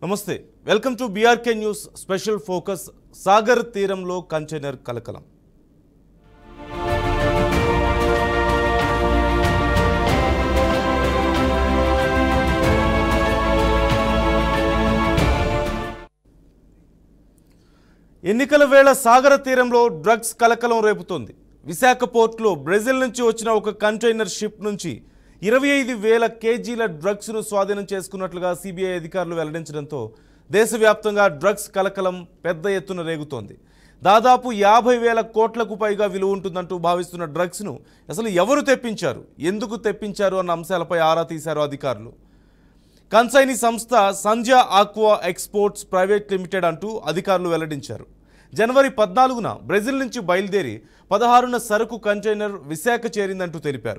నమస్తే welcome to BRK news special focus సాగర్ తీరంలో కంటైనర్ కలకలం ఎన్నికల వేళ సాగర తీరంలో డ్రగ్స్ కలకలం రేపుతోంది విశాఖ పోర్టులో బ్రెజిల్ నుంచి వచ్చిన ఒక కంటైనర్ షిప్ నుంచి ఇరవై ఐదు వేల కేజీల డ్రగ్స్ను స్వాధీనం చేసుకున్నట్లుగా సిబిఐ అధికారులు వెల్లడించడంతో దేశవ్యాప్తంగా డ్రగ్స్ కలకలం పెద్ద ఎత్తున రేగుతోంది దాదాపు యాభై వేల కోట్లకు పైగా విలువ ఉంటుందంటూ భావిస్తున్న డ్రగ్స్ను అసలు ఎవరు తెప్పించారు ఎందుకు తెప్పించారు అన్న అంశాలపై ఆరా తీశారు అధికారులు కన్సైని సంస్థ Sandhya aqua exports private limited అంటూ అధికారులు వెల్లడించారు జనవరి పద్నాలుగున బ్రెజిల్ నుంచి బయలుదేరి పదహారున సరుకు కంటైనర్ విశాఖ చేరిందంటూ తెలిపారు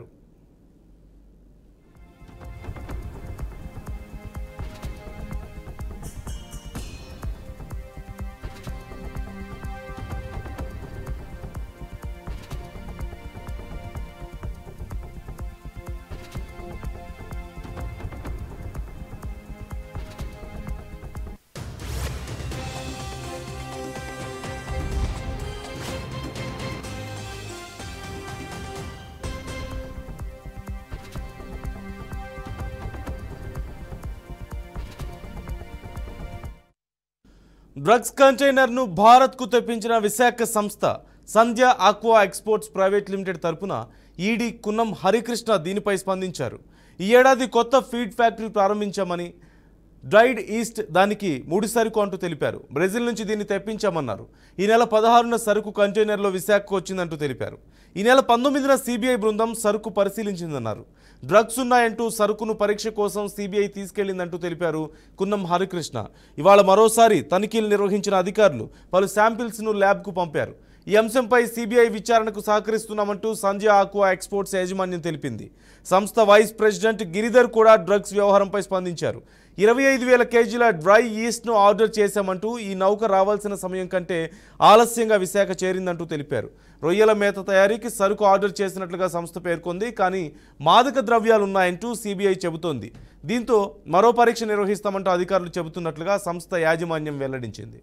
డ్రగ్స్ కంటైనర్ను భారత్కు తెప్పించిన విశాఖ సంస్థ Sandhya aqua exports private limited తరపున ఈడీ కున్నం హరికృష్ణ దీనిపై స్పందించారు ఈ ఏడాది కొత్త ఫీడ్ ఫ్యాక్టరీ ప్రారంభించామని డ్రైడ్ ఈస్ట్ దానికి ముడి సరుకు అంటూ తెలిపారు బ్రెజిల్ నుంచి దీన్ని తెప్పించామన్నారు ఈ నెల పదహారున సరుకు కంటైనర్లో విశాఖకు వచ్చిందంటూ తెలిపారు ఈ నెల పంతొమ్మిదిన సిబిఐ బృందం సరుకు పరిశీలించిందన్నారు డ్రగ్స్ ఉన్నాయంటూ సరుకును పరీక్ష కోసం సిబిఐ తీసుకెళ్లిందంటూ తెలిపారు కున్నం హరికృష్ణ ఇవాళ మరోసారి తనిఖీలు నిర్వహించిన అధికారులు పలు శాంపిల్స్ను ల్యాబ్కు పంపారు ఈ అంశంపై సిబిఐ విచారణకు సహకరిస్తున్నామంటూ సంజయ్ ఆక్వా ఎక్స్పోర్ట్స్ యాజమాన్యం తెలిపింది సంస్థ వైస్ ప్రెసిడెంట్ గిరిధర్ కూడా డ్రగ్స్ వ్యవహారంపై స్పందించారు ఇరవై ఐదు వేల కేజీల డ్రై ఈస్ట్ను ఆర్డర్ చేశామంటూ ఈ నౌక రావాల్సిన సమయం కంటే ఆలస్యంగా విశాఖ చేరిందంటూ తెలిపారు రొయ్యల మేత తయారీకి సరుకు ఆర్డర్ చేసినట్లుగా సంస్థ పేర్కొంది కానీ మాదక ద్రవ్యాలున్నాయంటూ సిబిఐ చెబుతోంది దీంతో మరో పరీక్ష నిర్వహిస్తామంటూ అధికారులు చెబుతున్నట్లుగా సంస్థ యాజమాన్యం వెల్లడించింది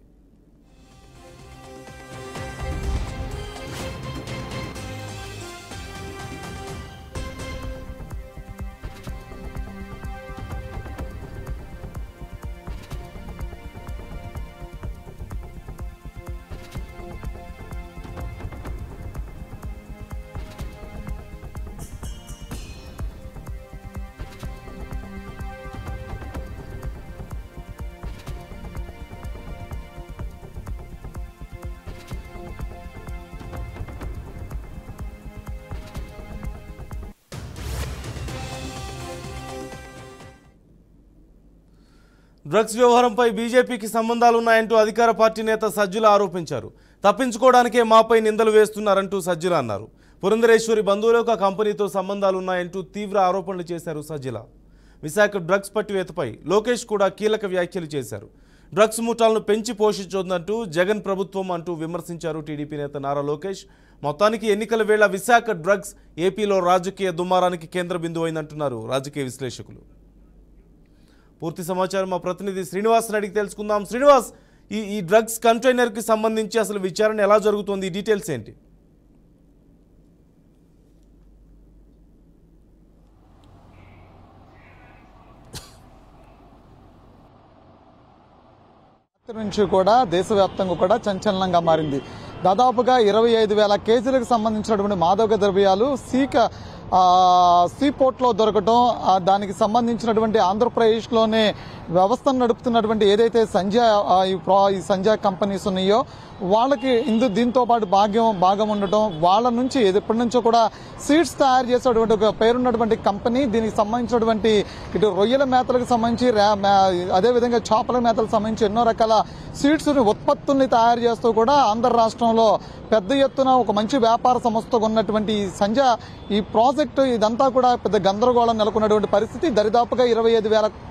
డ్రగ్స్ వ్యవహారంపై బీజేపీకి సంబంధాలున్నాయంటూ అధికార పార్టీ నేత సజ్జల ఆరోపించారు తప్పించుకోవడానికే మాపై నిందలు వేస్తున్నారంటూ సజ్జల అన్నారు పురంధరేశ్వరి బంధువులకు ఆ కంపెనీతో సంబంధాలున్నాయంటూ తీవ్ర ఆరోపణలు చేశారు సజ్జల విశాఖ డ్రగ్స్ పట్టివేతపై లోకేష్ కూడా కీలక వ్యాఖ్యలు చేశారు డ్రగ్స్ ముఠాలను పెంచి పోషించొద్దంటూ జగన్ ప్రభుత్వం అంటూ విమర్శించారు టీడీపీ నేత నారా లోకేష్ మొత్తానికి ఎన్నికల వేళ విశాఖ డ్రగ్స్ ఏపీలో రాజకీయ దుమారానికి కేంద్ర బిందువు అయిందంటున్నారు రాజకీయ విశ్లేషకులు పూర్తి సమాచారం మా ప్రతినిధి శ్రీనివాస్ అడిగి తెలుసుకుందాం శ్రీనివాస్ ఈ ఈ డ్రగ్స్ కంటైనర్కి సంబంధించి అసలు విచారణ ఎలా జరుగుతుంది ఈ డీటెయిల్స్ ఏంటి రాత్రి నుంచి కూడా దేశవ్యాప్తంగా కూడా సంచలనంగా మారింది దాదాపుగా ఇరవై ఐదు వేల కేజీలకు సంబంధించినటువంటి మాదక ద్రవ్యాలు సీక ఆ, సీ పోర్ట్లో దొరకటం ఆ, దానికి సంబంధించినటువంటి ఆంధ్రప్రదేశ్లోనే వ్యవస్థను నడుపుతున్నటువంటి ఏదైతే సంజయ్ ఆ, ఈ ప్రా- ఈ సంజయ్ కంపెనీస్ ఉన్నాయో వాళ్ళకి ఇందు దీంతో పాటు భాగ్యం భాగం ఉండటం వాళ్ళ నుంచి ఇది ఎప్పటి నుంచో కూడా సీడ్స్ తయారు చేసేటువంటి ఒక పేరున్నటువంటి కంపెనీ దీనికి సంబంధించినటువంటి ఇటు రొయ్యల మేతలకు సంబంధించి రా- మే- అదేవిధంగా చేపల మేతలకు సంబంధించి ఎన్నో రకాల సీడ్స్ ఉత్పత్తుల్ని తయారు చేస్తూ కూడా ఆంధ్ర రాష్ట్రంలో పెద్ద ఎత్తున ఒక మంచి వ్యాపార సంస్థగా ఉన్నటువంటి ఈ సంజ ఈ ప్రాజెక్టు ఇదంతా కూడా పెద్ద గందరగోళం నెలకొన్నటువంటి పరిస్థితి దరిదాపుగా ఇరవై ఐదు వేల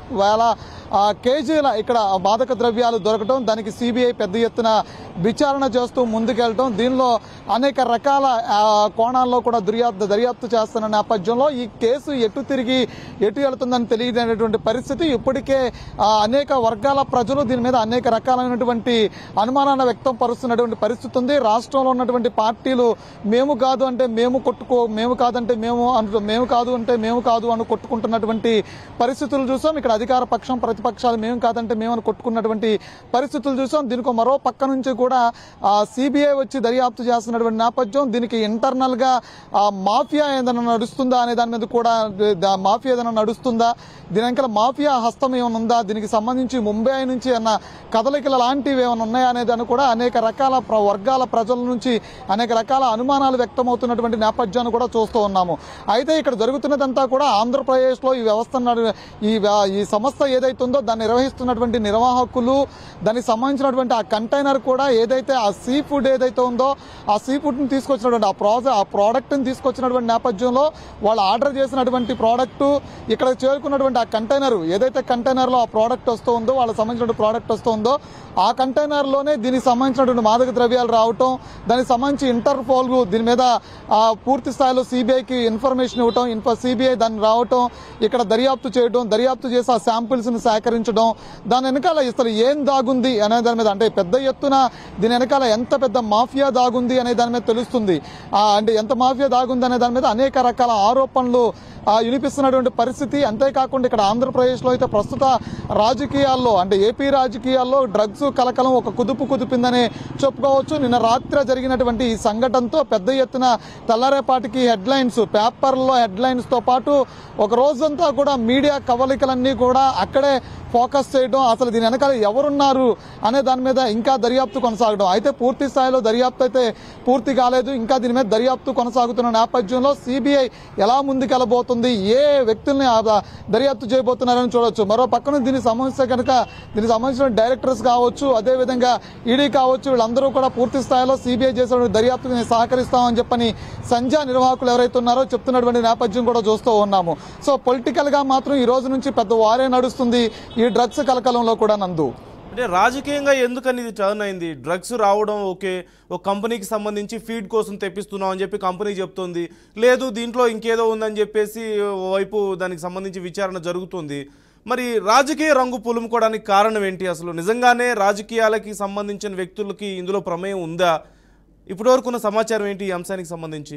వేల ఆ, కేజీల ఇక్కడ మాదక ద్రవ్యాలు దొరకటం దానికి సిబిఐ పెద్ద ఎత్తున విచారణ చేస్తూ ముందుకెళ్ళటం దీనిలో అనేక రకాల ఆ, కోణాల్లో కూడా దర్యాప్తు దర్యాప్తు చేస్తున్న నేపథ్యంలో ఈ కేసు ఎటు తిరిగి ఎటు వెళుతుందని తెలియదనేటువంటి పరిస్థితి ఇప్పటికే ఆ, అనేక వర్గాల ప్రజలు దీని మీద అనేక రకాలైనటువంటి అనుమానాన్ని వ్యక్తం పరుస్తున్నటువంటి పరిస్థితి ఉంది రాష్ట్రంలో ఉన్నటువంటి పార్టీలు మేము కాదు అంటే మేము కొట్టుకో మేము కాదంటే మేము అంటూ మేము కాదు అంటే మేము కాదు అని కొట్టుకుంటున్నటువంటి పరిస్థితులు చూసాం ఇక్కడ అధికార పక్షం ప్రతిపక్షాలు మేము కాదంటే మేము అని కొట్టుకున్నటువంటి పరిస్థితులు చూసాం దీనికి మరో పక్క నుంచి కూడా సిబిఐ వచ్చి దర్యాప్తు చేస్తున్నటువంటి నేపథ్యం దీనికి ఇంటర్నల్ గా ఆ, మాఫియా ఏదైనా నడుస్తుందా అనే దాని మీద కూడా ద- మాఫియా ఏదైనా నడుస్తుందా దీని వెనకాల మాఫియా హస్తం ఏమైనా ఉందా దీనికి సంబంధించి ముంబై నుంచి అన్న కదలికలు లాంటివి ఏమైనా ఉన్నాయా అనే దాన్ని కూడా అనేక రకాల ప్ర- వర్గాల ప్రజల నుంచి అనేక రకాల అనుమానాలు వ్యక్తమవుతున్నటువంటి నేపథ్యాన్ని కూడా చూస్తూ ఉన్నాము అయితే ఇక్కడ జరుగుతున్నదంతా కూడా ఆంధ్రప్రదేశ్ లో ఈ వ్యవస్థ నడు- ఈ వ్య- ఈ సంస్థ ఏదైతే ఉందో దాన్ని నిర్వహిస్తున్నటువంటి నిర్వాహకులు దానికి సంబంధించినటువంటి ఆ కంటైనర్ కూడా ఏదైతే ఆ సీ ఫుడ్ ఏదైతే ఉందో ఆ సీ ఫుడ్ ని తీసుకొచ్చినటువంటి ఆ ప్రాజెక్ట్ ఆ ప్రోడక్ట్ ని తీసుకొచ్చినటువంటి నేపథ్యంలో వాళ్ళు ఆర్డర్ చేసినటువంటి ప్రోడక్ట్ ఇక్కడ చేరుకున్నటువంటి ఆ కంటైనర్ ఏదైతే కంటైనర్ లో ఆ ప్రోడక్ట్ వస్తూ ఉందో వాళ్ళకి సంబంధించిన ప్రోడక్ట్ వస్తూ ఉందో ఆ కంటైనర్ లోనే దీనికి సంబంధించినటువంటి మాదక ద్రవ్యాలు రావటం దానికి సంబంధించి ఇంటర్పోల్ దీని మీద ఆ, పూర్తి స్థాయిలో సిబిఐకి ఇన్ఫర్మేషన్ ఇవ్వటం ఇన్ఫో సిబిఐ దాన్ని రావటం ఇక్కడ దర్యాప్తు చేయడం దర్యాప్తు చేసి ఆ శాంపిల్స్ ని సేకరించడం దాని వెనకాల అసలు ఏం దాగుంది అనే దాని మీద అంటే పెద్ద ఎత్తున దీని వెనకాల ఎంత పెద్ద మాఫియా దాగుంది అనే దాని మీద తెలుస్తుంది ఆ, అంటే ఎంత మాఫియా దాగుంది అనే దాని మీద అనేక రకాల ఆరోపణలు ఆ, వినిపిస్తున్నటువంటి పరిస్థితి అంతేకాకుండా ఇక్కడ ఆంధ్రప్రదేశ్ లో అయితే ప్రస్తుత రాజకీయాల్లో అంటే ఏపీ రాజకీయాల్లో డ్రగ్స్ కలకలం ఒక కుదుపు కుదిపిందని చెప్పుకోవచ్చు నిన్న రాత్రి జరిగినటువంటి ఈ సంఘటనతో పెద్ద ఎత్తున తెల్లారేపాటికి హెడ్లైన్స్ పేపర్లో హెడ్లైన్స్ తో పాటు ఒక రోజంతా కూడా మీడియా కవలికలన్నీ కూడా అక్కడే ఫోకస్ చేయడం అసలు దీని వెనకాల ఎవరున్నారు అనే దాని మీద ఇంకా దర్యాప్తు కొనసాగడం అయితే పూర్తి స్థాయిలో దర్యాప్తు అయితే పూర్తి కాలేదు ఇంకా దీని మీద దర్యాప్తు కొనసాగుతున్న నేపథ్యంలో సిబిఐ ఎలా ముందుకెళ్ళబోతుంది ఏ వ్యక్తుల్ని ఆ దర్యాప్తు చేయబోతున్నారని చూడొచ్చు మరో పక్కన దీనికి సంబంధించి కనుక దీనికి సంబంధించిన డైరెక్టర్స్ కావచ్చు అదే విధంగా ఈడీ కావచ్చు వీళ్ళందరూ కూడా పూర్తి స్థాయిలో సిబిఐ చేసిన దర్యాప్తుకు మేము సహకరిస్తామని చెప్పని సంధ్యా నిర్వాహకులు ఎవరైతే ఉన్నారో చెప్తున్నటువంటి నేపథ్యం కూడా చూస్తూ ఉన్నాము సో పొలిటికల్ గా మాత్రం ఈ రోజు నుంచి పెద్ద వారే నడుస్తుంది ఈ డ్రగ్స్ కలకలంలో కూడా నందు అంటే రాజకీయంగా ఎందుకని ఇది టర్న్ అయింది డ్రగ్స్ రావడం ఓకే ఒక కంపెనీకి సంబంధించి ఫీడ్ కోసం తెప్పిస్తున్నాం అని చెప్పి కంపెనీ చెప్తుంది లేదు దీంట్లో ఇంకేదో ఉందని చెప్పేసి ఓ వైపు దానికి సంబంధించి విచారణ జరుగుతుంది మరి రాజకీయ రంగు పులుముకోవడానికి కారణం ఏంటి అసలు నిజంగానే రాజకీయాలకి సంబంధించిన వ్యక్తులకి ఇందులో ప్రమేయం ఉందా ఇప్పటివరకు ఉన్న సమాచారం ఏంటి ఈ అంశానికి సంబంధించి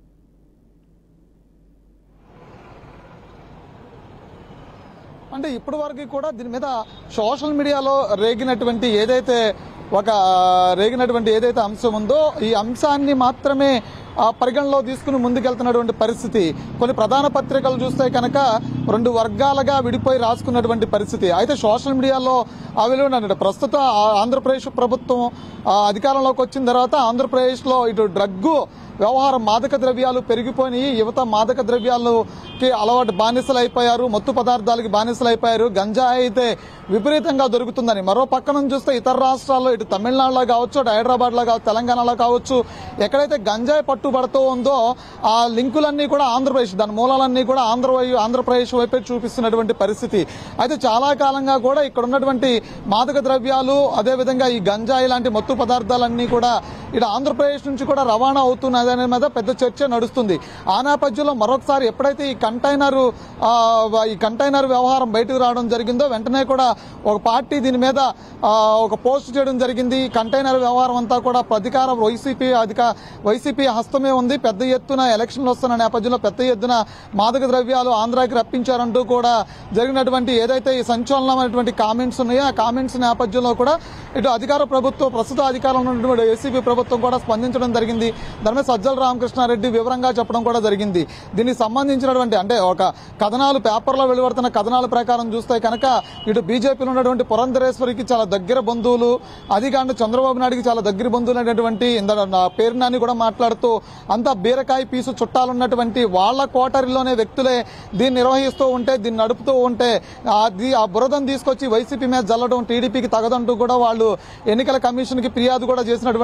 అంటే ఇప్పటి వరకు కూడా దీని మీద సోషల్ మీడియాలో రేగినటువంటి ఏదైతే ఒక రేగినటువంటి ఏదైతే అంశం ఉందో ఈ అంశాన్ని మాత్రమే ఆ, పరిగణలో తీసుకుని ముందుకెళ్తున్నటువంటి పరిస్థితి కొన్ని ప్రధాన పత్రికలు చూస్తే కనుక రెండు వర్గాలుగా విడిపోయి రాసుకున్నటువంటి పరిస్థితి అయితే సోషల్ మీడియాలో అవిలువ ప్రస్తుత ఆ- ఆంధ్రప్రదేశ్ ప్రభుత్వం ఆ, అధికారంలోకి వచ్చిన తర్వాత ఆంధ్రప్రదేశ్లో ఇటు డ్రగ్గు వ్యవహారం మాదక ద్రవ్యాలు పెరిగిపోయి యువత మాదక ద్రవ్యాలకి అలవాటు బానిసలు అయిపోయారు మత్తు పదార్థాలకి బానిసలు అయిపోయారు గంజాయి అయితే విపరీతంగా దొరుకుతుందని మరో పక్కన చూస్తే ఇతర రాష్ట్రాల్లో ఇటు తమిళనాడులో కావచ్చు అటు హైదరాబాద్ లో కావచ్చు తెలంగాణలో కావచ్చు ఎక్కడైతే గంజాయి పట్టుబడుతూ ఉందో ఆ లింకులన్నీ కూడా ఆంధ్రప్రదేశ్ దాని మూలాలన్నీ కూడా ఆంధ్ర వై- ఆంధ్రప్రదేశ్ వైపే చూపిస్తున్నటువంటి పరిస్థితి అయితే చాలా కాలంగా కూడా ఇక్కడ ఉన్నటువంటి మాదక ద్రవ్యాలు అదే విధంగా ఈ గంజాయి లాంటి మత్తు పదార్థాలన్నీ కూడా ఇటు ఆంధ్రప్రదేశ్ నుంచి కూడా రవాణా అవుతున్నది అనే మీద పెద్ద చర్చ నడుస్తుంది ఆ నేపథ్యంలో మరొకసారి ఎప్పుడైతే ఈ కంటైనర్ ఆ, ఈ కంటైనర్ వ్యవహారం బయటకు రావడం జరిగిందో వెంటనే కూడా ఒక పార్టీ దీని మీద ఆ, ఒక పోస్ట్ చేయడం జరిగింది ఈ కంటైనర్ వ్యవహారం అంతా కూడా అధికార వైసీపీ అధిక వైసీపీ హస్తమే ఉంది పెద్ద ఎత్తున ఎలక్షన్లు వస్తున్న నేపథ్యంలో పెద్ద ఎత్తున మాదక ద్రవ్యాలు ఆంధ్రాకి రప్పించారంటూ కూడా జరిగినటువంటి ఏదైతే ఈ సంచలనమైనటువంటి కామెంట్స్ ఉన్నాయో ఆ కామెంట్స్ నేపథ్యంలో కూడా ఇటు అధికార ప్రభుత్వం ప్రస్తుత అధికారంలో ఉన్నటువంటి ఏసీబీ ప్రభుత్వం కూడా స్పందించడం జరిగింది దాని మీద సజ్జల రామకృష్ణారెడ్డి వివరంగా చెప్పడం కూడా జరిగింది దీనికి సంబంధించినటువంటి అంటే ఒక కథనాలు పేపర్లో వెలువడుతున్న కథనాల ప్రకారం చూస్తే కనుక ఇటు బీజేపీలో ఉన్నటువంటి పురంధరేశ్వరికి చాలా దగ్గర బంధువులు అది కాకుండా చంద్రబాబు నాయుడికి చాలా దగ్గర బంధువులు అనేటువంటి ఇంద- నా పేరు నాని కూడా మాట్లాడుతూ అంతా బీరకాయ పీసు చుట్టాలున్నటువంటి వాళ్ళ కోటరీలోనే వ్యక్తులే దీన్ని నిర్వహిస్తూ ఉంటే దీన్ని నడుపుతూ ఉంటే అది ఆ బురదను తీసుకొచ్చి వైసీపీ మీద జల్లడం టీడీపీకి తగదంటూ కూడా వాళ్ళు ఎన్నికల కమిషన్ కి ఫిర్యాదు కూడా చేసినటువంటి నేపథ్యం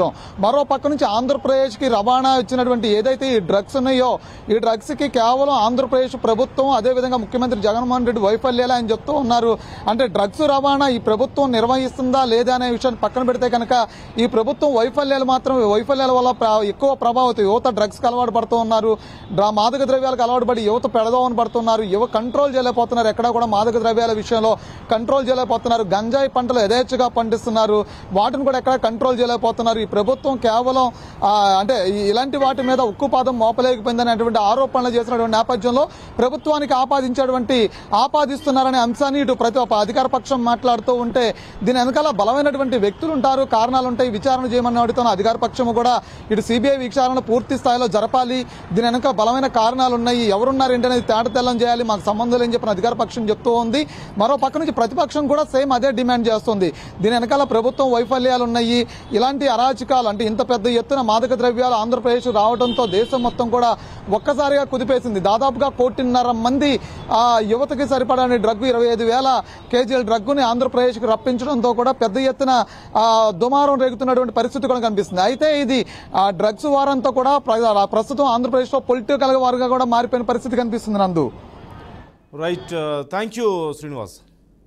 నేపథ్యం మరో పక్క నుంచి ఆంధ్రప్రదేశ్ కి రవాణా ఇచ్చినటువంటి ఏదైతే ఈ డ్రగ్స్ ఉన్నాయో ఈ డ్రగ్స్ కి కేవలం ఆంధ్రప్రదేశ్ ప్రభుత్వం అదేవిధంగా ముఖ్యమంత్రి జగన్మోహన్ రెడ్డి వైఫల్యాలు ఆయన చెప్తూ ఉన్నారు అంటే డ్రగ్స్ రవాణా ఈ ప్రభుత్వం నిర్వహిస్తుందా లేదా అనే విషయాన్ని పక్కన పెడితే కనుక ఈ ప్రభుత్వం వైఫల్యాలు మాత్రం వైఫల్యాల వల్ల ప్ర- ఎక్కువ ప్రభావితం యువత డ్రగ్స్ కి అలవాటు పడుతూ ఉన్నారు డ్రా- మాదక ద్రవ్యాలకు అలవాటు పడి యువత పెడదామని పడుతున్నారు యువ కంట్రోల్ చేయలేకపోతున్నారు ఎక్కడా కూడా మాదక ద్రవ్యాల విషయంలో కంట్రోల్ చేయలేకపోతున్నారు గంజాయి పంటలు యథేచ్ఛగా పండిస్తున్నారు వాటిని కూడా ఎక్కడ కంట్రోల్ చేయలేకపోతున్నారు ఈ ప్రభుత్వం కేవలం ఆ, అంటే ఈ- ఇలాంటి వాటి మీద ఉక్కుపాదం మోపలేకపోయిందని అటువంటి ఆరోపణలు చేసినటువంటి నేపథ్యంలో ప్రభుత్వానికి ఆపాదించేటువంటి ఆపాదిస్తున్నారనే అంశాన్ని ఇటు ప్రతి ఒక్క అధికార పక్షం మాట్లాడుతూ ఉంటే దీని వెనకాల బలమైనటువంటి వ్యక్తులు ఉంటారు కారణాలు ఉంటాయి విచారణ చేయమని అడుగుతున్న అధికార పక్షము కూడా ఇటు సిబిఐ విచారణ పూర్తి స్థాయిలో జరపాలి దీని వెనక బలమైన కారణాలు ఉన్నాయి ఎవరున్నారు ఏంటనేది తేట తెల్లం చేయాలి మాకు సంబంధం లేని చెప్పిన అధికార పక్షం చెప్తూ ఉంది మరో పక్క నుంచి ప్రతిపక్షం కూడా సేమ్ అదే డిమాండ్ చేస్తుంది దీని వెనకాల ప్రభుత్వం వైఫల్యాలు ఉన్నాయి ఇలాంటి అరాచకాలు అంటే ఇంత పెద్ద ఎత్తున మాదక ద్రవ్యాలు ఆంధ్రప్రదేశ్ రావడంతో దేశం మొత్తం కూడా ఒక్కసారిగా కుదిపేసింది దాదాపుగా కోటిన్నర మంది ఆ యువతకి సరిపడని డ్రగ్ ఇరవై ఐదు వేల కేజీల డ్రగ్గుని ఆంధ్రప్రదేశ్కి రప్పించడంతో కూడా పెద్ద ఎత్తున ఆ, దుమారం రేగుతున్నటువంటి పరిస్థితి కూడా కనిపిస్తుంది అయితే ఇది ఆ డ్రగ్స్ వారంతో కూడా ప్ర- ప్రస్తుతం ఆంధ్రప్రదేశ్లో పొలిటికల్ వారుగా కూడా మారిపోయిన పరిస్థితి కనిపిస్తుంది నందు రైట్ థ్యాంక్ యూ శ్రీనివాస్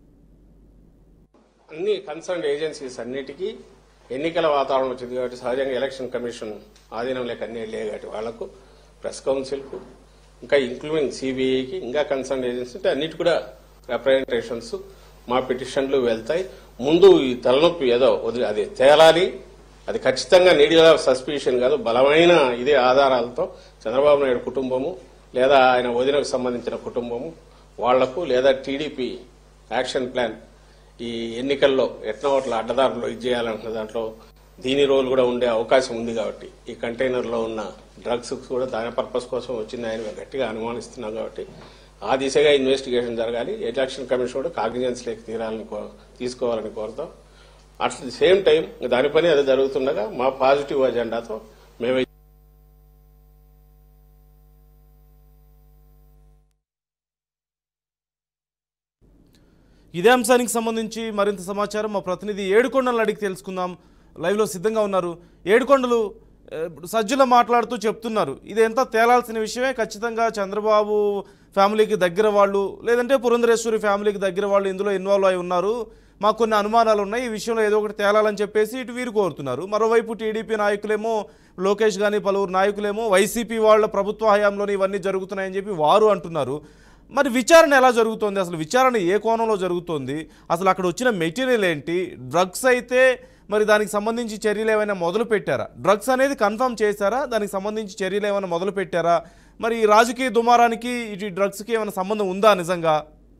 అన్ని కన్సర్న్ ఏజెన్సీస్ అన్నిటికీ ఎన్నికల వాతావరణం వచ్చింది కాబట్టి సహజంగా ఎలక్షన్ కమిషన్ ఆధీనం లేక అన్ని వెళ్ళాయి కాబట్టి వాళ్లకు ప్రెస్ కౌన్సిల్కు ఇంకా ఇంక్లూడింగ్ సిబిఐకి ఇంకా కన్సర్న్ ఏజెన్సీ అంటే అన్నిటి కూడా రిప్రజెంటేషన్స్ మా పిటిషన్లు వెళ్తాయి ముందు ఈ తలనొప్పి ఏదో వదిలి అది తేలాలి అది ఖచ్చితంగా నీడియల్ ఆఫ్ సస్పిషన్ కాదు బలమైన ఇదే ఆధారాలతో చంద్రబాబు నాయుడు కుటుంబము లేదా ఆయన వదినకు సంబంధించిన కుటుంబము వాళ్లకు లేదా టీడీపీ యాక్షన్ ప్లాన్ ఈ ఎన్నికల్లో ఎట్లా ఒకట్ల అడ్డదారులు ఇది చేయాలంటున్న దాంట్లో దీని రోల్ కూడా ఉండే అవకాశం ఉంది కాబట్టి ఈ కంటైనర్లో ఉన్న డ్రగ్స్ కూడా దాని పర్పస్ కోసం వచ్చిందని మేము గట్టిగా అనుమానిస్తున్నాం కాబట్టి ఆ దిశగా ఇన్వెస్టిగేషన్ జరగాలి ఎలక్షన్ కమిషన్ కూడా కాగ్నిజెన్స్ లేక తీరాలని కో- తీసుకోవాలని కోరుతాం అట్ ది సేమ్ టైం దాని పని అది జరుగుతుండగా మా పాజిటివ్ అజెండాతో మేము ఇదే అంశానికి సంబంధించి మరింత సమాచారం మా ప్రతినిధి ఏడుకొండలను అడిగి తెలుసుకుందాం లైవ్లో సిద్ధంగా ఉన్నారు ఏడుకొండలు ఏ, ఇప్పుడు సజ్జల మాట్లాడుతూ చెప్తున్నారు ఇది ఎంత తేలాల్సిన విషయమే ఖచ్చితంగా చంద్రబాబు ఫ్యామిలీకి దగ్గర వాళ్ళు లేదంటే పురంధరేశ్వరి ఫ్యామిలీకి దగ్గర వాళ్ళు ఇందులో ఇన్వాల్వ్ అయి ఉన్నారు మాకు కొన్ని అనుమానాలు ఉన్నాయి ఈ విషయంలో ఏదో ఒకటి తేలాలని చెప్పేసి ఇటు వీరు కోరుతున్నారు మరోవైపు టీడీపీ నాయకులేమో లోకేష్ కానీ పలువురు నాయకులేమో వైసీపీ వాళ్ళ ప్రభుత్వ హయాంలోనే ఇవన్నీ జరుగుతున్నాయని చెప్పి వారు అంటున్నారు మరి విచారణ ఎలా జరుగుతోంది అసలు విచారణ ఏ కోణంలో జరుగుతోంది అసలు అక్కడ వచ్చిన మెటీరియల్ ఏంటి డ్రగ్స్ అయితే మరి దానికి సంబంధించి చర్యలు ఏమైనా మొదలు పెట్టారా డ్రగ్స్ అనేది కన్ఫర్మ్ చేశారా దానికి సంబంధించి చర్యలు ఏమైనా మొదలు పెట్టారా మరి ఈ రాజకీయ దుమారానికి ఇటు డ్రగ్స్కి ఏమైనా సంబంధం ఉందా నిజంగా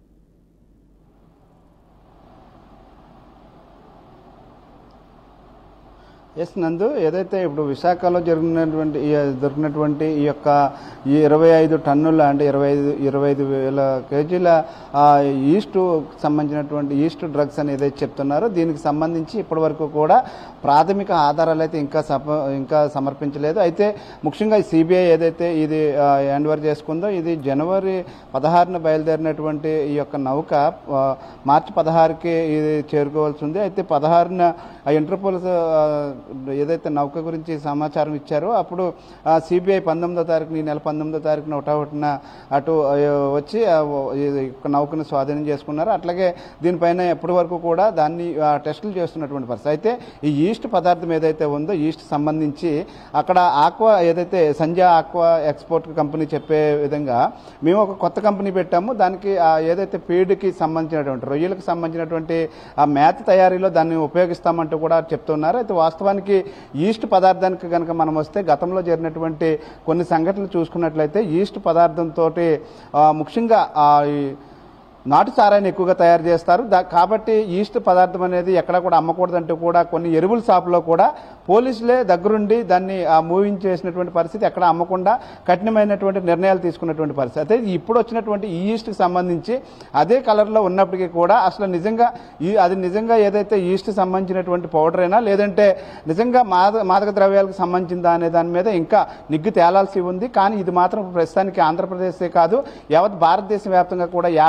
ఎస్ నందు ఏదైతే ఇప్పుడు విశాఖలో జరిగినటువంటి ఈ దొరికినటువంటి ఈ యొక్క ఈ ఇరవై ఐదు టన్నుల అంటే ఇరవై ఐదు ఇరవై ఐదు వేల కేజీల ఆ, ఈస్ట్ సంబంధించినటువంటి ఈస్ట్ డ్రగ్స్ అని ఏదైతే చెప్తున్నారో దీనికి సంబంధించి ఇప్పటి వరకు కూడా ప్రాథమిక ఆధారాలు అయితే ఇంకా సప ఇంకా సమర్పించలేదు అయితే ముఖ్యంగా సిబిఐ ఏదైతే ఇది హ్యాండ్ ఓవర్ చేసుకుందో ఇది జనవరి పదహారున బయలుదేరినటువంటి ఈ యొక్క నౌక ఆ, మార్చి పదహారుకి ఇది చేరుకోవాల్సి ఉంది అయితే పదహారున ఆ ఇంటర్పోల్ ఆ, ఏదైతే నౌక గురించి సమాచారం ఇచ్చారో అప్పుడు సిబిఐ పంతొమ్మిదో తారీఖున ఈ నెల పంతొమ్మిదో తారీఖున ఒకటొకటిన అటు ఆ, వచ్చి ఆ, ఈ యొక్క నౌకను స్వాధీనం చేసుకున్నారు అట్లాగే దీనిపైన ఎప్పటి వరకు కూడా దాన్ని ఆ, టెస్టులు చేస్తున్నటువంటి పరిస్థితి అయితే ఈ ఈస్ట్ పదార్థం ఏదైతే ఉందో ఈస్ట్ సంబంధించి అక్కడ ఆక్వా ఏదైతే సంజయ్ ఆక్వా ఎక్స్పోర్ట్ కంపెనీ చెప్పే విధంగా మేము ఒక కొత్త కంపెనీ పెట్టాము దానికి ఆ ఏదైతే ఫీడ్కి సంబంధించినటువంటి రొయ్యలకు సంబంధించినటువంటి ఆ మేత తయారీలో దాన్ని ఉపయోగిస్తామంటూ కూడా చెప్తున్నారు అయితే వాస్తవానికి ఈస్ట్ పదార్థానికి కనుక మనం వస్తే గతంలో జరిగినటువంటి కొన్ని సంఘటనలు చూసుకున్నట్లయితే ఈస్ట్ పదార్థంతో ముఖ్యంగా ఆ ఈ నాటు సారాన్ని ఎక్కువగా తయారు చేస్తారు దా కాబట్టి ఈస్ట్ పదార్థం అనేది ఎక్కడ కూడా అమ్మకూడదంటూ కూడా కొన్ని ఎరువుల షాపులో కూడా పోలీసులే దగ్గరుండి దాన్ని మూవింగ్ చేసినటువంటి పరిస్థితి ఎక్కడ అమ్మకుండా కఠినమైనటువంటి నిర్ణయాలు తీసుకున్నటువంటి పరిస్థితి అయితే ఇప్పుడు వచ్చినటువంటి ఈ ఈస్ట్కి సంబంధించి అదే కలర్లో ఉన్నప్పటికీ కూడా అసలు నిజంగా ఈ అది నిజంగా ఏదైతే ఈస్ట్ సంబంధించినటువంటి పౌడర్ అయినా లేదంటే నిజంగా మాద మాదక ద్రవ్యాలకు సంబంధించిందా అనే దాని మీద ఇంకా నిగ్గు తేలాల్సి ఉంది కానీ ఇది మాత్రం ప్రస్తుతానికి ఆంధ్రప్రదేశే కాదు యావత్ భారతదేశ వ్యాప్తంగా కూడా యాభై వేల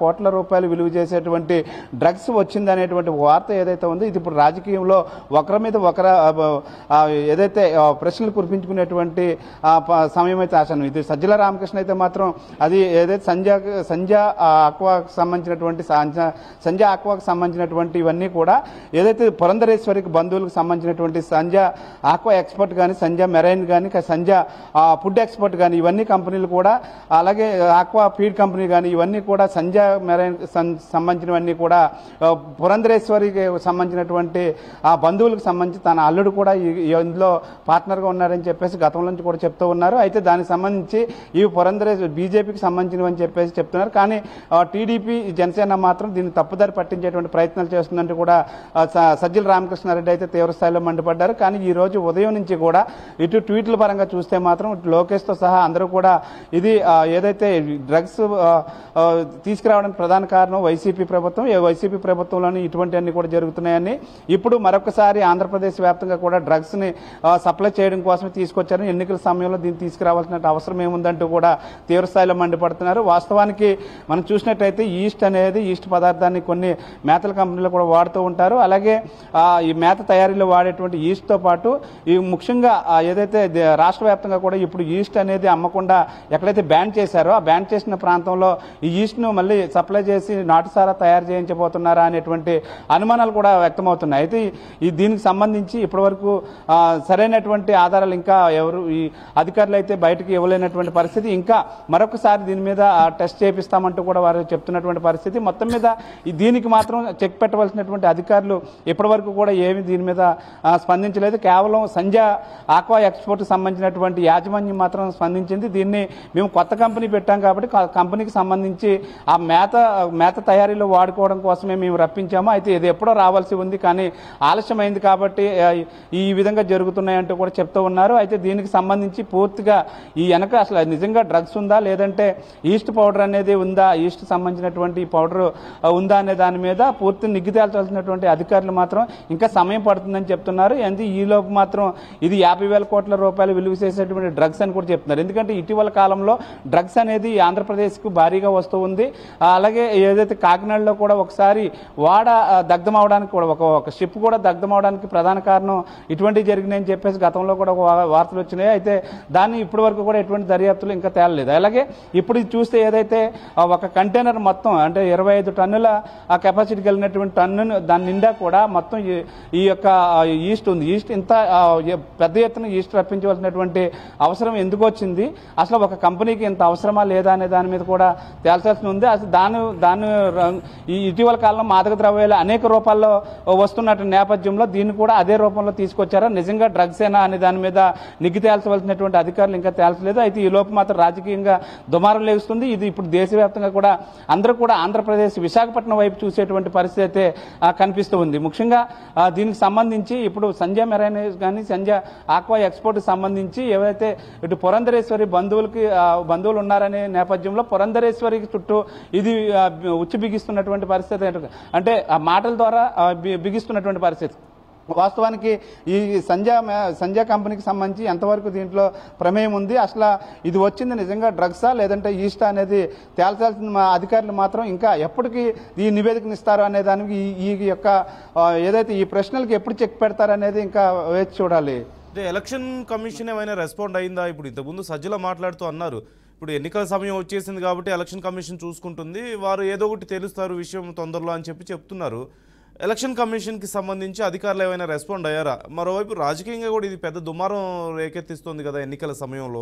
కోట్ల రూపాయలు విలువ చేసేటువంటి డ్రగ్స్ వచ్చిందనేటువంటి వార్త ఏదైతే ఉందో ఇది ఇప్పుడు రాజకీయంలో ఒకరి మీద ఒకర ఆ, ఏదైతే ఆ, ప్రశ్నలు కురిపించుకునేటువంటి ఆ, ప- సమయం అయితే ఆశను ఇది సజ్జల రామకృష్ణ అయితే మాత్రం అది ఏదైతే సంజయ్ సంజయ్ ఆక్వాకు సంబంధించినటువంటి సంజ- సంజయ్ ఆక్వాకు సంబంధించినటువంటి ఇవన్నీ కూడా ఏదైతే పురంధరేశ్వరికి బంధువులకు సంబంధించినటువంటి సంజయ్ ఆక్వా ఎక్స్పర్ట్ కానీ సంజయ్ మెరైన్ కానీ సంజయ్ ఫుడ్ ఎక్స్పర్ట్ కానీ ఇవన్నీ కంపెనీలు కూడా అలాగే ఆక్వా ఫీడ్ కంపెనీ కానీ ఇవన్నీ కూడా సంజయ్ మెరైన్ సం- సంబంధించినవన్నీ కూడా ఆ, పురంధరేశ్వరికి సంబంధించినటువంటి ఆ బంధువులకు సంబంధించి తన అల్లుడు కూడా ఈ- ఈ ఇందులో పార్ట్నర్గా ఉన్నారని చెప్పేసి గతంలో నుంచి కూడా చెప్తూ ఉన్నారు అయితే దానికి సంబంధించి ఇవి పురంధరేశ్వరి బీజేపీకి సంబంధించినవి అని చెప్పేసి చెప్తున్నారు కానీ ఆ, టీడీపీ జనసేన మాత్రం దీన్ని తప్పుదారి పట్టించేటువంటి ప్రయత్నాలు చేస్తుందంటూ కూడా ఆ, స- సజ్జల రామకృష్ణారెడ్డి అయితే తీవ్ర స్థాయిలో మండిపడ్డారు కానీ ఈ రోజు ఉదయం నుంచి కూడా ఇటు ట్వీట్ల పరంగా చూస్తే మాత్రం ఇటు లోకేష్తో సహా అందరూ కూడా ఇది ఆ, ఏదైతే డ్రగ్స్ ఆ, ఆ, తీసుకురావడానికి ప్రధాన కారణం వైసీపీ ప్రభుత్వం ఈ వైసీపీ ప్రభుత్వంలోని ఇటువంటివన్నీ కూడా జరుగుతున్నాయని ఇప్పుడు మరొకసారి ఆంధ్రప్రదేశ్ వ్యాప్తంగా కూడా డ్రగ్స్ ని ఆ, సప్లై చేయడం కోసమే తీసుకొచ్చారు ఎన్నికల సమయంలో దీన్ని తీసుకురావాల్సిన అవసరం ఏముందంటూ కూడా తీవ్ర స్థాయిలో మండిపడుతున్నారు వాస్తవానికి మనం చూసినట్టయితే ఈస్ట్ అనేది ఈస్ట్ పదార్థాన్ని కొన్ని మేతల కంపెనీలు కూడా వాడుతూ ఉంటారు అలాగే ఆ, ఈ మేత తయారీలో వాడేటువంటి ఈస్ట్ తో పాటు ఈ ముఖ్యంగా ఆ, ఏదైతే దే- రాష్ట్ర వ్యాప్తంగా కూడా ఇప్పుడు ఈస్ట్ అనేది అమ్మకుండా ఎక్కడైతే బ్యాన్ చేశారో ఆ బ్యాన్ చేసిన ప్రాంతంలో ఈ ఈస్ట్ ను మళ్ళీ సప్లై చేసి నాటుసారా తయారు చేయించబోతున్నారా అనేటువంటి అనుమానాలు కూడా వ్యక్తమవుతున్నాయి అయితే ఈ- ఈ దీనికి సంబంధించి ఇప్పటివరకు ఆ, సరైనటువంటి ఆధారాలు ఇంకా ఎవరు ఈ అధికారులు అయితే బయటకు ఇవ్వలేనటువంటి పరిస్థితి ఇంకా మరొకసారి దీని మీద ఆ, టెస్ట్ చేపిస్తామంటూ కూడా వారు చెప్తున్నటువంటి పరిస్థితి మొత్తం మీద ఈ దీనికి మాత్రం చెక్ పెట్టవలసినటువంటి అధికారులు ఇప్పటివరకు కూడా ఏమి దీని మీద ఆ, స్పందించలేదు కేవలం సంజ ఆక్వా ఎక్స్పోర్ట్ సంబంధించినటువంటి యాజమాన్యం మాత్రం స్పందించింది దీన్ని మేము కొత్త కంపెనీ పెట్టాం కాబట్టి క- కంపెనీకి సంబంధించి ఆ మేత మేత తయారీలో వాడుకోవడం కోసమే మేము రప్పించాము అయితే ఇది ఎప్పుడో రావాల్సి ఉంది కానీ ఆలస్యమైంది కాబట్టి ఆ, ఈ విధంగా జరుగుతున్నాయంటూ కూడా చెప్తూ ఉన్నారు అయితే దీనికి సంబంధించి పూర్తిగా ఈ వెనక అసలు నిజంగా డ్రగ్స్ ఉందా లేదంటే ఈస్ట్ పౌడర్ అనేది ఉందా ఈస్ట్ సంబంధించినటువంటి పౌడర్ ఉందా అనే దాని మీద పూర్తి నిగ్గు తేల్చాల్సినటువంటి అధికారులు మాత్రం ఇంకా సమయం పడుతుందని చెప్తున్నారు ఎందుకు ఈ లోపు మాత్రం ఇది యాభై వేల కోట్ల రూపాయలు విలువ చేసేటువంటి డ్రగ్స్ అని కూడా చెప్తున్నారు ఎందుకంటే ఇటీవల కాలంలో డ్రగ్స్ అనేది ఆంధ్రప్రదేశ్కు భారీగా వస్తూ ఉంది ఆ, అలాగే ఏదైతే కాకినాడలో కూడా ఒకసారి వాడ ఆ, దగ్ధం అవడానికి కూడా ఒక ఒక షిప్ కూడా దగ్ధం అవడానికి ప్రధాన కారణం ఇటువంటివి జరిగినాయని చెప్పేసి గతంలో కూడా ఒక వా- వార్తలు వచ్చినాయి అయితే దాన్ని ఇప్పటి వరకు కూడా ఎటువంటి దర్యాప్తులు ఇంకా తేలలేదు అలాగే ఇప్పుడు ఇది చూస్తే ఏదైతే ఆ, ఒక కంటైనర్ మొత్తం అంటే ఇరవై ఐదు టన్నుల ఆ కెపాసిటీ కలిగినటువంటి టన్ను దాని నిండా కూడా మొత్తం ఈ- ఈ యొక్క ఆ, ఈస్ట్ ఉంది ఈస్ట్ ఇంత ఆ, ఎ- పెద్ద ఎత్తున ఈస్ట్ రప్పించవలసినటువంటి అవసరం ఎందుకు వచ్చింది అసలు ఒక కంపెనీకి ఇంత అవసరమా లేదా అనే దాని మీద కూడా తేల్చాల్సి ఉంది అసలు దాని దాని రం- ఈ ఇటీవల కాలంలో మాదక ద్రవ్యాలు అనేక రూపాల్లో వస్తున్నటువంటి నేపథ్యంలో దీన్ని కూడా అదే రూపంలో తీసుకొచ్చారా నిజంగా డ్రగ్స్ ఏనా అనే దాని మీద నిగ్గు తేల్చవలసినటువంటి అధికారులు ఇంకా తేల్చలేదు అయితే ఈ లోపు మాత్రం రాజకీయంగా దుమారం లేస్తుంది ఇది ఇప్పుడు దేశవ్యాప్తంగా కూడా అందరూ కూడా ఆంధ్రప్రదేశ్ విశాఖపట్నం వైపు చూసేటువంటి పరిస్థితి అయితే ఆ, కనిపిస్తూ ఉంది ముఖ్యంగా ఆ, దీనికి సంబంధించి ఇప్పుడు సంజయ్ మెరైన్ కానీ సంజయ్ ఆక్వా ఎక్స్పోర్ట్ సంబంధించి ఏవైతే ఇటు పురంధరేశ్వరి బంధువులకి ఆ, బంధువులు ఉన్నారనే నేపథ్యంలో పురంధరేశ్వరికి చుట్టూ ఇది ఆ, ఉచ్చి బిగిస్తున్నటువంటి పరిస్థితి అంటే ఆ మాటల ద్వారా ఆ, బి- బిగిస్తున్నటువంటి పరిస్థితి వాస్తవానికి ఈ సంజయ్ మే- సంజయ్ కంపెనీకి సంబంధించి ఎంతవరకు దీంట్లో ప్రమేయం ఉంది అసలు ఇది వచ్చింది నిజంగా డ్రగ్సా లేదంటే ఈస్టా అనేది తేల్చాల్సిన మా అధికారులు మాత్రం ఇంకా ఎప్పటికి ఈ నివేదికను ఇస్తారు అనే దానికి ఈ ఈ యొక్క ఆ, ఏదైతే ఈ ప్రశ్నలకు ఎప్పుడు చెక్ పెడతారనేది ఇంకా వేచి చూడాలి అంటే ఎలక్షన్ కమిషన్ ఏమైనా రెస్పాండ్ అయిందా ఇప్పుడు ఇంతకుముందు సజ్జల మాట్లాడుతూ అన్నారు ఇప్పుడు ఎన్నికల సమయం వచ్చేసింది కాబట్టి ఎలక్షన్ కమిషన్ చూసుకుంటుంది వారు ఏదో ఒకటి తెలుస్తారు విషయం తొందరలో అని చెప్పి చెప్తున్నారు ఎలక్షన్ కమిషన్కి సంబంధించి అధికారులు ఏమైనా రెస్పాండ్ అయ్యారా మరోవైపు రాజకీయంగా కూడా ఇది పెద్ద దుమారం రేకెత్తిస్తుంది కదా ఎన్నికల సమయంలో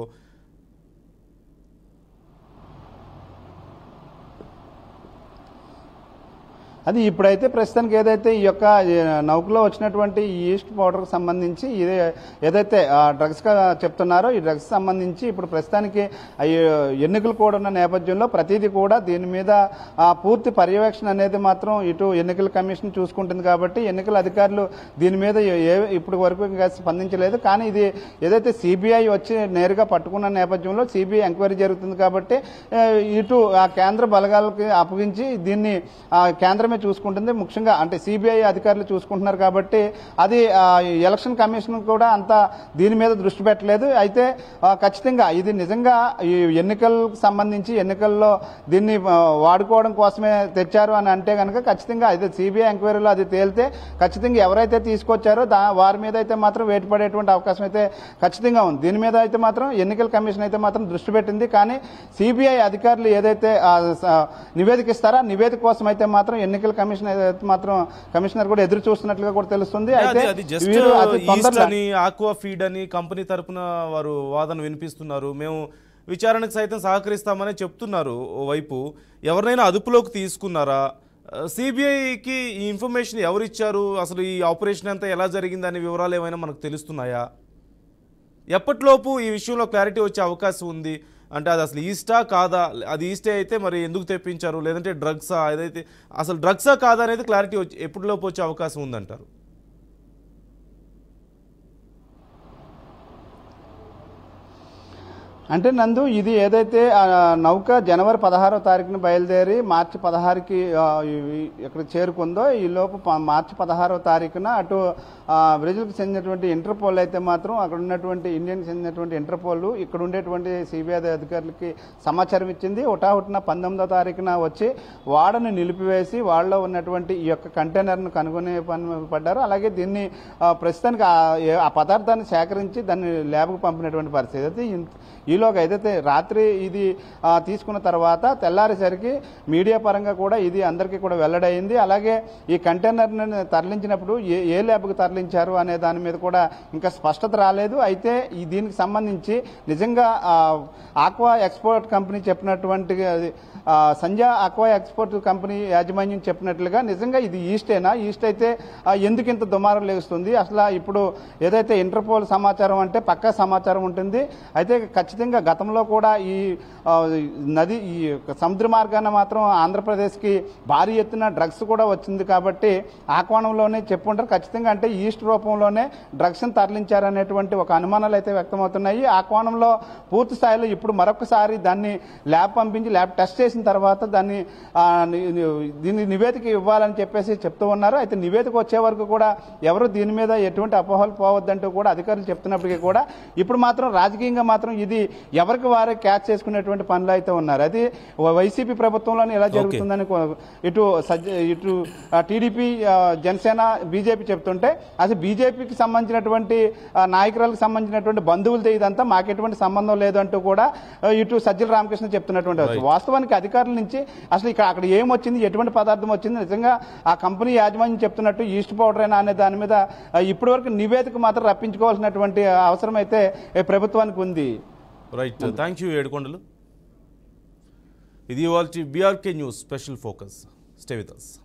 అది ఇప్పుడైతే ప్రస్తుతానికి ఏదైతే ఈ యొక్క ఈ నౌకలో వచ్చినటువంటి ఈ ఈస్ట్ పౌడర్కి సంబంధించి ఇదే ఏదైతే డ్రగ్స్ గా చెప్తున్నారో ఈ డ్రగ్స్ సంబంధించి ఇప్పుడు ప్రస్తుతానికి ఆ ఈ ఎన్నికలు కూడా ఉన్న నేపథ్యంలో ప్రతిదీ కూడా దీని మీద ఆ పూర్తి పర్యవేక్షణ అనేది మాత్రం ఇటు ఎన్నికల కమిషన్ చూసుకుంటుంది కాబట్టి ఎన్నికల అధికారులు దీని మీద ఏ ఇప్పుడు వరకు ఇంకా స్పందించలేదు కానీ ఇది ఏదైతే సిబిఐ వచ్చి నేరుగా పట్టుకున్న నేపథ్యంలో సిబిఐ ఎంక్వైరీ జరుగుతుంది కాబట్టి ఆ, ఇటు ఆ కేంద్ర బలగాలకి అప్పగించి దీన్ని ఆ కేంద్రమే మాత్రమే చూసుకుంటుంది ముఖ్యంగా అంటే సిబిఐ అధికారులు చూసుకుంటున్నారు కాబట్టి అది ఆ, ఈ ఎలక్షన్ కమిషన్ కూడా అంత దీని మీద దృష్టి పెట్టలేదు అయితే ఆ, ఖచ్చితంగా ఇది నిజంగా ఈ ఎన్నికలకు సంబంధించి ఎన్నికల్లో దీన్ని ఆ, వాడుకోవడం కోసమే తెచ్చారు అని అంటే కనుక ఖచ్చితంగా ఇది సిబిఐ ఎంక్వైరీలో అది తేలితే ఖచ్చితంగా ఎవరైతే తీసుకొచ్చారో దా వారి మీద అయితే మాత్రం వేటు పడేటువంటి అవకాశం అయితే ఖచ్చితంగా ఉంది దీని మీద అయితే మాత్రం ఎన్నికల కమిషన్ అయితే మాత్రం దృష్టి పెట్టింది కానీ సిబిఐ అధికారులు ఏదైతే ఆ, స- నివేదిక ఇస్తారో ఆ నివేదిక కోసం అయితే మాత్రం ఎన్నికల కమిషన్ అయితే మాత్రం కమిషనర్ కూడా ఎదురు చూస్తున్నట్లుగా కూడా తెలుస్తుంది అయితే అది అది జస్ట్ వీరు అతి ఈస్ట్ తొందరలో అని ఆక్వా ఫీడ్ అని కంపెనీ తరపున వారు వాదన వినిపిస్తున్నారు మేము విచారణకు సైతం సహకరిస్తామని చెప్తున్నారు ఓవైపు ఎవరినైనా అదుపులోకి తీసుకున్నారా సిబిఐకి ఈ ఇన్ఫర్మేషన్ ఎవరు ఇచ్చారు అసలు ఈ ఆపరేషన్ అంతా ఎలా జరిగింది అనే వివరాలు ఏమైనా మనకు తెలుస్తున్నాయా ఎప్పటిలోపు ఈ విషయంలో క్లారిటీ వచ్చే అవకాశం ఉంది అంటే అది అసలు ఈస్టా కాదా అది ఈస్టే అయితే మరి ఎందుకు తెప్పించారు లేదంటే డ్రగ్సా ఏదైతే అసలు డ్రగ్సా కాదా అనేది క్లారిటీ వచ్చి ఎప్పటిలోపు వచ్చే అవకాశం ఉందంటారు అంటే నందు ఇది ఏదైతే ఆ, నౌక జనవరి పదహారో తారీఖున బయలుదేరి మార్చి పదహారుకి ఆ, ఇవి- ఇక్కడ చేరుకుందో ఈ లోపు ప- మార్చి పదహారో తారీఖున అటు ఆ, బ్రెజిల్కి చెందినటువంటి ఇంటర్పోల్ అయితే మాత్రం అక్కడ ఉన్నటువంటి ఇండియన్కి చెందినటువంటి ఇంటర్పోల్ ఇక్కడ ఉండేటువంటి సిబిఐ అధికారులకి సమాచారం ఇచ్చింది హుటాహుటిన పంతొమ్మిదో తారీఖున వచ్చి వాడను నిలిపివేసి వాళ్ళలో ఉన్నటువంటి ఈ యొక్క కంటైనర్ను కనుగొనే పని పడ్డారు అలాగే దీన్ని ఆ, ప్రస్తుతానికి ఆ- ఏ- ఆ పదార్థాన్ని సేకరించి దాన్ని ల్యాబ్కు పంపినటువంటి పరిస్థితి అయితే ఇన్- ఈలోగా ఏదైతే రాత్రి ఇది ఆ, తీసుకున్న తర్వాత తెల్లారేసరికి మీడియా పరంగా కూడా ఇది అందరికీ కూడా వెల్లడైంది అలాగే ఈ కంటైనర్ని తరలించినప్పుడు ఏ ఏ ల్యాబ్కు తరలించారు అనే దాని మీద కూడా ఇంకా స్పష్టత రాలేదు అయితే ఈ దీనికి సంబంధించి నిజంగా ఆ, ఆక్వా ఎక్స్పోర్ట్ కంపెనీ చెప్పినటువంటి అది, ఆ, సంజయ్ ఆక్వా ఎక్స్పోర్ట్ కంపెనీ యాజమాన్యం చెప్పినట్లుగా నిజంగా ఇది ఈస్టేనా ఈస్ట్ అయితే ఆ, ఎందుకు ఇంత దుమారం లేస్తుంది అసలు ఇప్పుడు ఏదైతే ఇంటర్పోల్ సమాచారం అంటే పక్కా సమాచారం ఉంటుంది అయితే ఖచ్చితంగా గతంలో కూడా ఈ ఆ, నది ఈ యొక్క సముద్ర మార్గాన మాత్రం ఆంధ్రప్రదేశ్కి భారీ ఎత్తున డ్రగ్స్ కూడా వచ్చింది కాబట్టి ఆ కోణంలోనే చెప్పుంటారు ఖచ్చితంగా అంటే ఈస్ట్ రూపంలోనే డ్రగ్స్ని తరలించారనేటువంటి ఒక అనుమానాలు అయితే వ్యక్తమవుతున్నాయి ఆ కోణంలో పూర్తి స్థాయిలో ఇప్పుడు మరొకసారి దాన్ని ల్యాబ్ పంపించి ల్యాబ్ టెస్ట్ చేసిన తర్వాత దాన్ని ఆ, ని- ని- దీన్ని నివేదిక ఇవ్వాలని చెప్పేసి చెప్తూ ఉన్నారు అయితే నివేదిక వచ్చే వరకు కూడా ఎవరు దీని మీద ఎటువంటి అపోహలు పోవద్దంటూ కూడా అధికారులు చెప్తున్నప్పటికీ కూడా ఇప్పుడు మాత్రం రాజకీయంగా మాత్రం ఇది ఎవరికి వారే క్యాచ్ చేసుకునేటువంటి పనులు అయితే ఉన్నారు అది వైసీపీ ప్రభుత్వంలోనే ఎలా జరుగుతుందని కో- ఇటు సజ్జ ఇటు టీడీపీ జనసేన బీజేపీ చెప్తుంటే అసలు బీజేపీకి సంబంధించినటువంటి ఆ, నాయకురాలకు సంబంధించినటువంటి బంధువులతో ఇదంతా మాకు ఎటువంటి సంబంధం లేదు అంటూ కూడా ఆ, ఇటు సజ్జల రామకృష్ణ చెప్తున్నటువంటి Right. వాస్తవానికి అధికారుల నుంచి అసలు ఇక్కడ అక్కడ ఏం వచ్చింది ఎటువంటి పదార్థం వచ్చింది నిజంగా ఆ కంపెనీ యాజమాన్యం చెప్తున్నట్టు ఈస్ట్ పౌడర్ అయినా అనే దాని మీద ఆ, ఇప్పటివరకు నివేదిక మాత్రం రప్పించుకోవాల్సినటువంటి అవసరం అయితే ఏ, ప్రభుత్వానికి ఉంది రైట్ థ్యాంక్ యూ ఏడుకొండలు ఇది ఇవాళ BRK news special focus stay with us